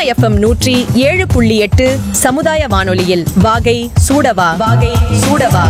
FM நூற்றி ஏழு புள்ளி எட்டு சமுதாய வானொலியில் வாகை சூடவா வாகை சூடவா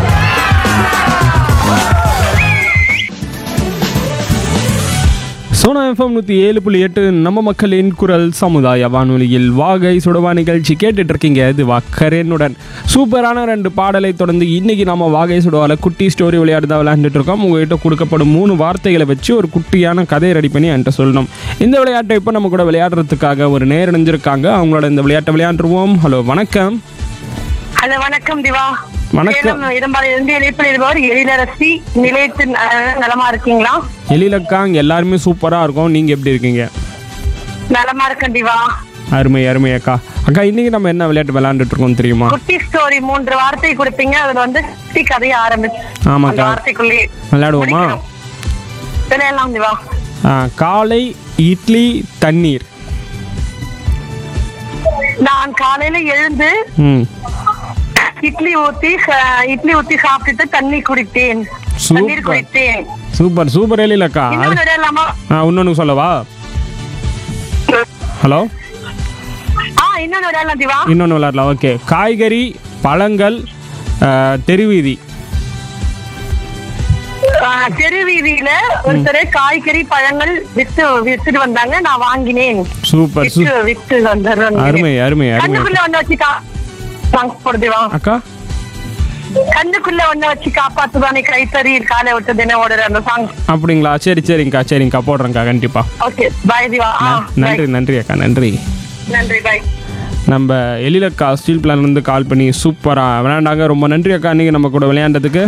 சோனா எஃப்எம் நூற்றி ஏழு புள்ளி எட்டு நம்ம மக்களின் குரல் சமுதாய வானொலியில் வாகை சுடவா நிகழ்ச்சி கேட்டுட்டு இருக்கீங்க இது வக்கரேனுடன் சூப்பரான ரெண்டு பாடலை தொடர்ந்து இன்னைக்கு நம்ம வாகை சுடவால குட்டி ஸ்டோரி விளையாட்டு தான் விளையாண்டுட்டு இருக்கோம் உங்ககிட்ட கொடுக்கப்படும் மூணு வார்த்தைகளை வச்சு ஒரு குட்டியான கதையை ரெடி பண்ணி என்கிட்ட சொல்லணும் இந்த விளையாட்டை இப்போ நம்ம கூட விளையாடுறதுக்காக ஒரு நேர் இணைஞ்சிருக்காங்க அவங்களோட இந்த விளையாட்டை விளையாண்டுருவோம் ஹலோ வணக்கம் ஹலோ வணக்கம் திவா வணக்கம். சேலம் இடம்பாளையம் இருந்து இணைப்பில் இருப்பவர் எழிலரசி நிலையத்தின் அஹ், நலமா இருக்கீங்களா எழிலக்காங்க எல்லாருமே சூப்பராக இருக்கும் நீங்கள் எப்படி இருக்கீங்க நலமா இருக்கேன் திவா அருமை அருமை அக்கா அக்கா இன்னைக்கு நம்ம என்ன விளையாட்டு விளையாண்டுட்டு இருக்கோம் தெரியுமா குட்டி ஸ்டோரி மூன்று வார்த்தை கொடுப்பீங்க அதுல வந்து குட்டி கதையை ஆரம்பிச்சு ஆமாக்கா. அந்த வார்த்தைக்குள்ளேயே விளையாடுவோமா முடிக்கணும். விளையாடலாம் திவா ஆ, காலை இட்லி தண்ணீர் நான் காலையில எழுந்து ம் இட்லி ஊத்தி ச- இட்லி ஊத்தி சாப்பிட்டுட்டு தண்ணி குடித்தேன் சூப்பர். தண்ணீர் குடித்தேன் சூப்பர் சூப்பர் எழிலக்கா இன்னொன்னு விளையாடலாமா ஆ இன்னொன்று சொல்லவா ஹலோ ஆ இன்னொன்னு விளையாடலாம் திவா இன்னொன்று விளையாடலாம் ஓகே காய்கறி பழங்கள் ஆ, தெருவீதி ஆ, தெரு வீதியில ஒருத்தர் காய்கறி பழங்கள் வித்து வித்துட்டு வந்தாங்க நான் வாங்கினேன் சூப்பர் சூ வித்து வித்து வந்தாரு அருமை அருமை அருமை கண்ணுக்குள்ள ஒண்ணு வச்சு கா சாங்ஸ் போடுதுவா அக்கா கண்ணுக்குள்ள ஒண்ணு வச்சு காப்பாத்துதானே கைத்தறி காலை விட்டது என்ன ஓடுற அந்த சாங் அப்படிங்களா சரி சரிங்கக்கா சரிங்கக்கா போடுறேங்க்கா கண்டிப்பாக ஓகே பாய் திவா ஆ, நன்றி bye. நன்றி அக்கா நன்றி நன்றி பாய் நம்ம எழிலக்கா ஸ்டீல் பிளான்லேருந்து கால் பண்ணி சூப்பராக விளையாண்டாங்க ரொம்ப நன்றி அக்கா நீங்கள் நம்ம கூட விளையாண்டதுக்கு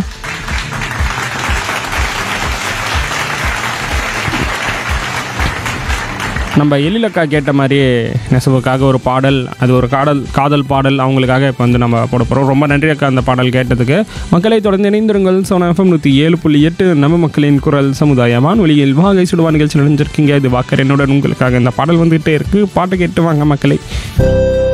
நம்ம எழிலக்கா கேட்ட மாதிரியே நெசவுக்காக ஒரு பாடல் அது ஒரு காதல் காதல் பாடல் அவங்களுக்காக இப்போ வந்து நம்ம போட போகிறோம் ரொம்ப நன்றி அக்கா அந்த பாடல் கேட்டதுக்கு மக்களை தொடர்ந்து இணைந்திருங்கள் சோனா எஃப்எம் நூற்றி ஏழு புள்ளி எட்டு நம்ம மக்களின் குரல் சமுதாய வானொலியில் வாகை சுடுவா நிகழ்ச்சி நினைஞ்சிருக்கீங்க இது வாக்கர் என்னுடன் உங்களுக்காக இந்த பாடல் வந்துகிட்டே இருக்குது பாட்டு கேட்டு வாங்க மக்களை